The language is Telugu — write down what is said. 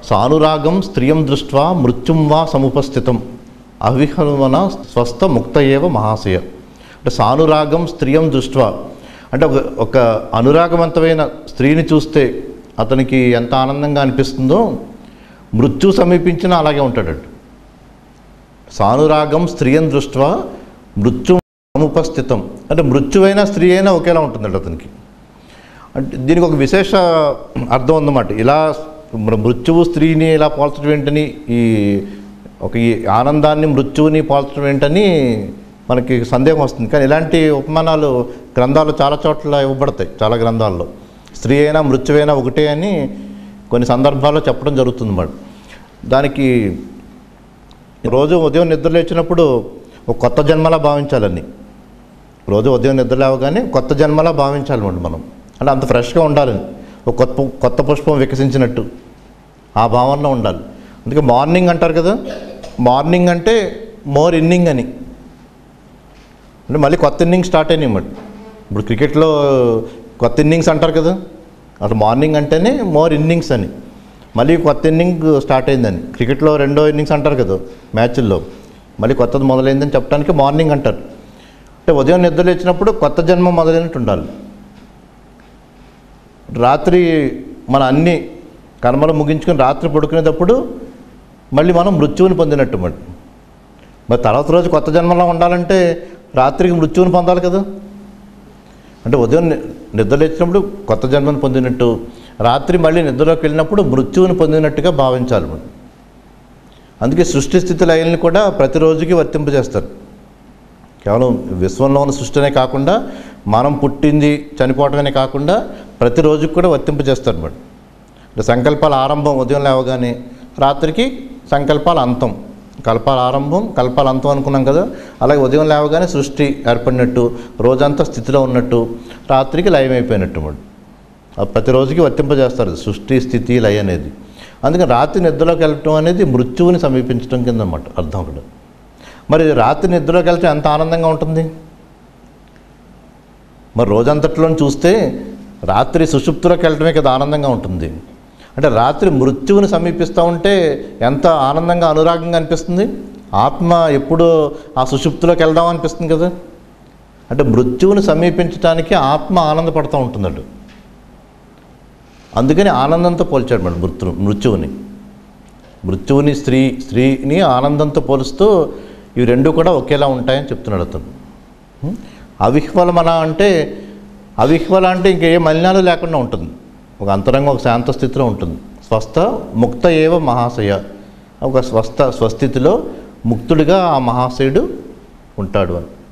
సానురాగం స్త్రియం దృష్ట్వా మృత్యుం వా సముపస్థితం అవిహమన స్వస్థ ముక్త ఏవ మహాశయ అంటే సానురాగం స్త్రియం దృష్ట్వా అంటే ఒక ఒక అనురాగవంతమైన స్త్రీని చూస్తే అతనికి ఎంత ఆనందంగా అనిపిస్తుందో మృత్యు సమీపించినా అలాగే ఉంటాడు సానురాగం స్త్రీయం దృష్ట్వా మృత్యు సముపస్థితం అంటే మృత్యువైన స్త్రీ అయినా ఒకేలా ఉంటుందండి అతనికి అంటే దీనికి ఒక విశేష అర్థం ఉందన్నమాట ఇలా మన మృత్యువు స్త్రీని ఇలా పోల్చడం ఏంటని ఈ ఒక ఈ ఆనందాన్ని మృత్యువుని పోల్చడం ఏంటని మనకి సందేహం వస్తుంది కానీ ఇలాంటి ఉపమానాలు గ్రంథాలు చాలా చోట్ల ఇవ్వబడతాయి చాలా గ్రంథాల్లో స్త్రీ అయినా మృత్యువైనా ఒకటే అని కొన్ని సందర్భాల్లో చెప్పడం జరుగుతుంది అన్నమాట దానికి రోజు ఉదయం నిద్ర లేచినప్పుడు ఒక కొత్త జన్మలా భావించాలని రోజు ఉదయం నిద్ర లేవగానే కొత్త జన్మలా భావించాలన్నమాట మనం అంటే అంత ఫ్రెష్గా ఉండాలని ఒక కొత్త కొత్త పుష్పం వికసించినట్టు ఆ భావనలో ఉండాలి అందుకే మార్నింగ్ అంటారు కదా మార్నింగ్ అంటే మోర్ ఇన్నింగ్ అని అంటే మళ్ళీ కొత్త ఇన్నింగ్ స్టార్ట్ అయినాయి అన్నమాట ఇప్పుడు క్రికెట్లో కొత్త ఇన్నింగ్స్ అంటారు కదా అసలు మార్నింగ్ అంటేనే మోర్ ఇన్నింగ్స్ అని మళ్ళీ కొత్త ఇన్నింగ్ స్టార్ట్ అయిందని క్రికెట్లో రెండో ఇన్నింగ్స్ అంటారు కదా మ్యాచ్ల్లో మళ్ళీ కొత్తది మొదలైందని చెప్పడానికి మార్నింగ్ అంటారు అంటే ఉదయం నిద్ర లేచినప్పుడు కొత్త జన్మ మొదలైనట్టు ఉండాలి రాత్రి మన అన్ని కర్మలు ముగించుకొని రాత్రి పడుకునేటప్పుడు మళ్ళీ మనం మృత్యువుని పొందినట్టు మరి మరి తర్వాత రోజు కొత్త జన్మలో ఉండాలంటే రాత్రికి మృత్యువుని పొందాలి కదా అంటే ఉదయం ని- నిద్ర లేచినప్పుడు కొత్త జన్మను పొందినట్టు రాత్రి మళ్ళీ నిద్రలోకి వెళ్ళినప్పుడు మృత్యువుని పొందినట్టుగా భావించాలి మనం అందుకే సృష్టి స్థితి లయల్ని కూడా ప్రతిరోజుకి వర్తింపజేస్తారు కేవలం విశ్వంలో ఉన్న సృష్టినే కాకుండా మనం పుట్టింది చనిపోవటమే కాకుండా ప్రతిరోజుకి కూడా వర్తింపజేస్తారు మరి అంటే సంకల్పాల ఆరంభం ఉదయం లేవగానే రాత్రికి సంకల్పాల అంతం కల్పాల ఆరంభం కల్పాల అంతం అనుకున్నాం కదా అలాగే ఉదయం లేవగానే సృష్టి ఏర్పడినట్టు రోజంతా స్థితిలో ఉన్నట్టు రాత్రికి లయమైపోయినట్టు మరి ఆ ప్రతిరోజుకి వర్తింపజేస్తారు సృష్టి స్థితి లయ అనేది అందుకని రాత్రి నిద్రలోకి వెళ్ళటం అనేది మృత్యువుని సమీపించడం కింద అన్నమాట అర్థం అక్కడ మరి రాత్రి నిద్రలోకి వెళ్తే ఎంత ఆనందంగా ఉంటుంది మరి రోజంతట్లో చూస్తే రాత్రి సుషుప్తిలోకి వెళ్ళటమే కదా ఆనందంగా ఉంటుంది అంటే రాత్రి మృత్యువుని సమీపిస్తూ ఉంటే ఎంత ఆనందంగా అనురాగంగా అనిపిస్తుంది ఆత్మ ఎప్పుడు ఆ సుషుప్తిలోకి వెళ్దాం అనిపిస్తుంది కదా అంటే మృత్యువుని సమీపించడానికి ఆత్మ ఆనందపడుతూ ఉంటుందట అందుకని ఆనందంతో పోల్చాడు మేడం మృత్యు మృత్యువుని మృత్యువుని స్త్రీ స్త్రీని ఆనందంతో పోలుస్తూ ఇవి రెండు కూడా ఒకేలా ఉంటాయని చెప్తున్నాడు అతను ఉం? అవిహ్వలమన అంటే అవిహ్వల అంటే ఇంకే మలినాలు లేకుండా ఉంటుంది ఒక అంతరంగం ఒక శాంత స్థితిలో ఉంటుంది స్వస్థ ముక్త ఏవ మహాశయ ఒక స్వస్థ స్వస్థితిలో ముక్తుడిగా ఆ మహాశయుడు ఉంటాడు అని